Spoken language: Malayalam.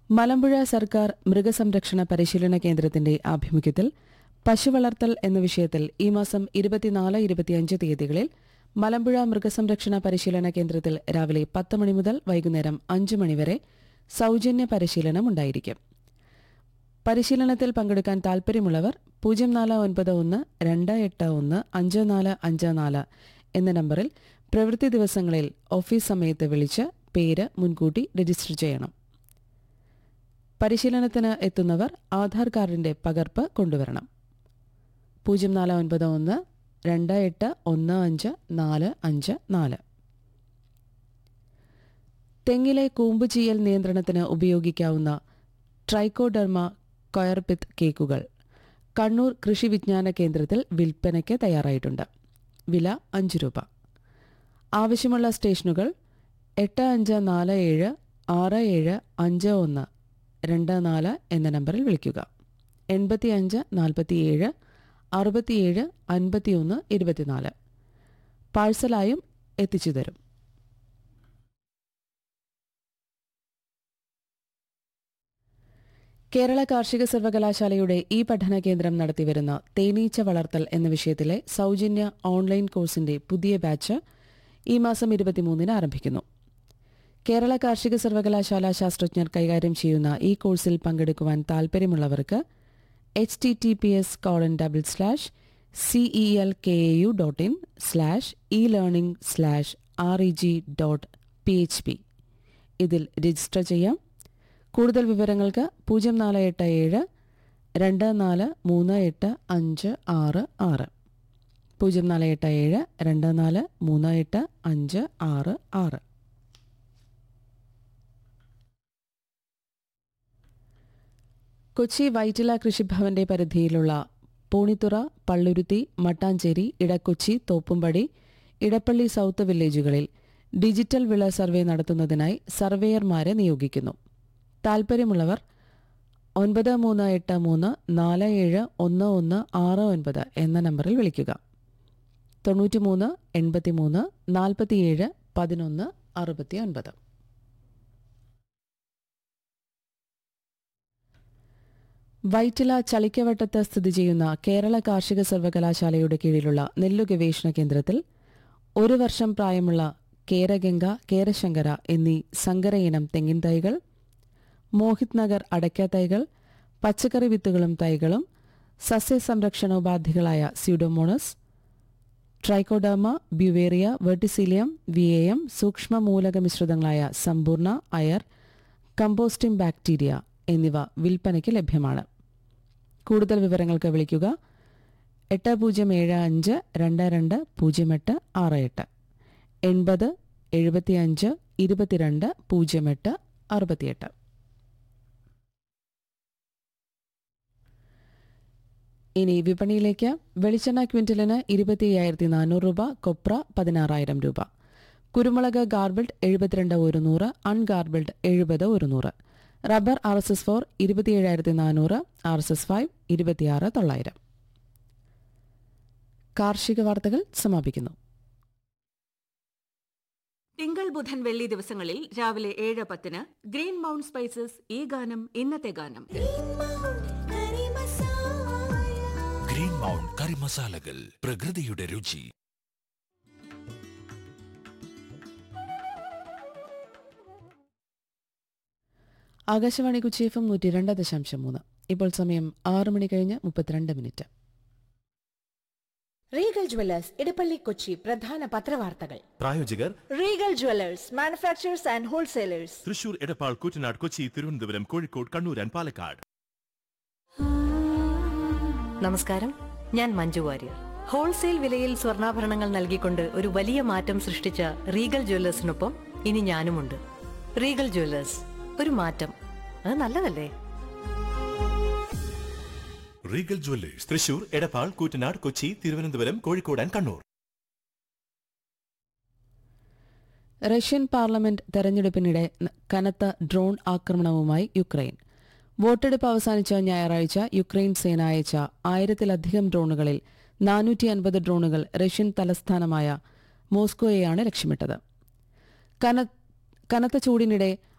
മലമ്പുഴ സർക്കാർ മൃഗസംരക്ഷണ പരിശീലന കേന്ദ്രത്തിന്റെ ആഭിമുഖ്യത്തിൽ പശുവളർത്തൽ എന്ന വിഷയത്തിൽ ഈ മാസം ഇരുപത്തിനാല് ഇരുപത്തിയഞ്ച് തീയതികളിൽ മലമ്പുഴ മൃഗസംരക്ഷണ പരിശീലന കേന്ദ്രത്തിൽ രാവിലെ പത്ത് മണി മുതൽ വൈകുന്നേരം അഞ്ച് മണിവരെ സൗജന്യ പരിശീലനം ഉണ്ടായിരിക്കും പരിശീലനത്തിൽ പങ്കെടുക്കാൻ താൽപ്പര്യമുള്ളവർ പൂജ്യം നാല് ഒൻപത് ഒന്ന് രണ്ട് എട്ട് ഒന്ന് അഞ്ച് നാല് അഞ്ച് നാല് എന്ന നമ്പറിൽ പ്രവൃത്തി ദിവസങ്ങളിൽ ഓഫീസ് സമയത്ത് വിളിച്ച് പേര് മുൻകൂട്ടി രജിസ്റ്റർ ചെയ്യണം പരിശീലനത്തിന് എത്തുന്നവർ ആധാർ കാർഡിന്റെ പകർപ്പ് കൊണ്ടുവരണം പൂജ്യം നാല് ഒൻപത് ഒന്ന് രണ്ട് എട്ട് ഒന്ന് അഞ്ച് നാല് അഞ്ച് നാല് തെങ്ങിലെ കൂമ്പ് ചീയൽ നിയന്ത്രണത്തിന് ഉപയോഗിക്കാവുന്ന ട്രൈക്കോഡെർമ കൊയർപിത്ത് കേക്കുകൾ കണ്ണൂർ കൃഷി വിജ്ഞാന കേന്ദ്രത്തിൽ വിൽപ്പനയ്ക്ക് തയ്യാറായിട്ടുണ്ട് വില അഞ്ച് രൂപ ആവശ്യമുള്ള സ്റ്റേഷനുകൾ എട്ട് അഞ്ച് നാല് ഏഴ് ആറ് ഏഴ് അഞ്ച് ഒന്ന് രണ്ട് നാല് എന്ന നമ്പറിൽ വിളിക്കുക എൺപത്തിയഞ്ച് നാൽപ്പത്തിയേഴ് അറുപത്തിയേഴ് അൻപത്തിയൊന്ന് ഇരുപത്തിനാല് പാഴ്സലായും എത്തിച്ചു തരും കേരള കാർഷിക സർവകലാശാലയുടെ ഈ പഠന കേന്ദ്രം നടത്തിവരുന്ന തേനീച്ച വളർത്തൽ എന്ന വിഷയത്തിലെ സൗജന്യ ഓൺലൈൻ കോഴ്സിന്റെ പുതിയ ബാച്ച് ഈ മാസം ഇരുപത്തിമൂന്നിന് ആരംഭിക്കുന്നു കേരള കാർഷിക സർവകലാശാല ശാസ്ത്രജ്ഞർ കൈകാര്യം ചെയ്യുന്ന ഈ കോഴ്സിൽ പങ്കെടുക്കുവാൻ താൽപ്പര്യമുള്ളവർക്ക് H T T P S colon double slash CE L K A U dot in slash e learning slash R E G dot P H P ഇതിൽ രജിസ്റ്റർ ചെയ്യാം കൂടുതൽ വിവരങ്ങൾക്ക് പൂജ്യം നാല് എട്ട് ഏഴ് രണ്ട് നാല് മൂന്ന് എട്ട് അഞ്ച് ആറ് ആറ് പൂജ്യം നാല് എട്ട് ഏഴ് രണ്ട് നാല് മൂന്ന് എട്ട് അഞ്ച് ആറ് ആറ് കൊച്ചി വൈറ്റില കൃഷിഭവന്റെ പരിധിയിലുള്ള പൂണിത്തുറ പള്ളുരുത്തി മട്ടാഞ്ചേരി ഇടക്കൊച്ചി തോപ്പുംപടി ഇടപ്പള്ളി സൌത്ത് വില്ലേജുകളിൽ ഡിജിറ്റൽ വിള സർവേ നടത്തുന്നതിനായി സർവേയർമാരെ നിയോഗിക്കുന്നു താൽപ്പര്യമുള്ളവർ ഒൻപത് മൂന്ന് എട്ട് മൂന്ന് നാല് ഏഴ് ഒന്ന് ഒന്ന് ആറ് ഒൻപത് എന്ന നമ്പറിൽ വിളിക്കുക തൊണ്ണൂറ്റിമൂന്ന് എൺപത്തിമൂന്ന് നാൽപ്പത്തിയേഴ് പതിനൊന്ന് അറുപത്തി ഒൻപത് വൈറ്റില ചളിക്കവട്ടത്ത് സ്ഥിതി ചെയ്യുന്ന കേരള കാർഷിക സർവകലാശാലയുടെ കീഴിലുള്ള നെല്ലു ഗവേഷണ കേന്ദ്രത്തിൽ ഒരു വർഷം പ്രായമുള്ള കേരഗംഗ കേരശങ്കര എന്നീ സങ്കരയിനം തെങ്ങിൻ തൈകൾ മോഹിത് നഗർ അടയ്ക്ക തൈകൾ പച്ചക്കറി വിത്തുകളും തൈകളും സസ്യസംരക്ഷണോപാധികളായ Pseudomonas Trichoderma Beauveria Verticillium V A M സൂക്ഷ്മ മൂലക മിശ്രിതങ്ങളായ സമ്പൂർണ്ണ അയർ കമ്പോസ്റ്റിംഗ് ബാക്ടീരിയ എന്നിവ വിൽപ്പനയ്ക്ക് ലഭ്യമാണ് കൂടുതൽ വിവരങ്ങൾക്ക് വിളിക്കുക എട്ട് പൂജ്യം ഏഴ് അഞ്ച് രണ്ട് രണ്ട് പൂജ്യം എട്ട് ആറ് എട്ട് എൺപത് എഴുപത്തിയഞ്ച് ഇരുപത്തിരണ്ട് പൂജ്യം എട്ട് അറുപത്തിയെട്ട് ഇനി വിപണിയിലേക്ക് വെളിച്ചെണ്ണ ക്വിന്റലിന് ഇരുപത്തിയ്യായിരത്തി നാനൂറ് രൂപ കൊപ്ര പതിനാറായിരം രൂപ കുരുമുളക് ഗാർബിൾഡ് എഴുപത്തിരണ്ട് ഒരു നൂറ് അൺഗാർബിൾഡ് എഴുപത് ഒരു നൂറ് rubber R S S four ഇരുപത്തിയേഴായിരത്തി നാനൂറ് ആർ എസ് എസ് ഫൈവ് ഇരുപത്തിയാറ് തൊള്ളായിരം കാർഷിക വാർത്തകൾ സമാപിക്കുന്നു തിങ്കൾ ബുധൻ വെള്ളി ദിവസങ്ങളിൽ രാവിലെ ഏഴ് പത്തിന് ഗ്രീൻ മൗണ്ട് സ്പൈസസ് ഈ ഗാനം ഇന്നത്തെ ഗാനം ഗ്രീൻ മൗണ്ട് കറി മസാലകൾ പ്രകൃതിയുടെ രുചി ആകാശവാണി കുച്ചി എഫ് എം നൂറ്റി രണ്ട് ദശാംശം മൂന്ന് ഇപ്പോൾ സമയം ആറ് മണി കഴിഞ്ഞ് മുപ്പത്തിരണ്ട് minute Regal Jewellers Edappally Kochi പ്രധാന പത്രവാർത്തകൾ പ്രായോജകർ Regal Jewellers manufacturers and wholesalers Thrissur Edappal Koottanad Kochi Thiruvananthapuram Kozhikode Kannur and Palakkad നമസ്കാരം ഞാൻ മഞ്ജു വാര്യർ ഹോൾസെയിൽ വിലയിൽ സ്വർണ്ണാഭരണങ്ങൾ നൽകിക്കൊണ്ട് ഒരു വലിയ മാറ്റം സൃഷ്ടിച്ച റീഗൽ ജ്വല്ലേഴ്സിനൊപ്പം ഇനി ഞാനുമുണ്ട് റീഗൽ ജ്വല്ലേഴ്സ് ഒരു മാറ്റം അത് നല്ലതല്ലേ Regal Jewellers Thrissur Edappal Koottanad Kochi Thiruvananthapuram Kozhikode and Kannur Russian parliament തെരഞ്ഞെടുപ്പിനിടെ ന- കനത്ത ഡ്രോൺ ആക്രമണവുമായി യുക്രൈൻ വോട്ടെടുപ്പ് അവസാനിച്ച ഞായറാഴ്ച യുക്രൈൻ സേന അയച്ച ആയിരത്തിലധികം ഡ്രോണുകളിൽ നാനൂറ്റി അൻപത് ഡ്രോണുകൾ റഷ്യൻ തലസ്ഥാനമായ മോസ്കോയെയാണ് ലക്ഷ്യമിട്ടത് കന- കനത്ത ചൂടിനിടെ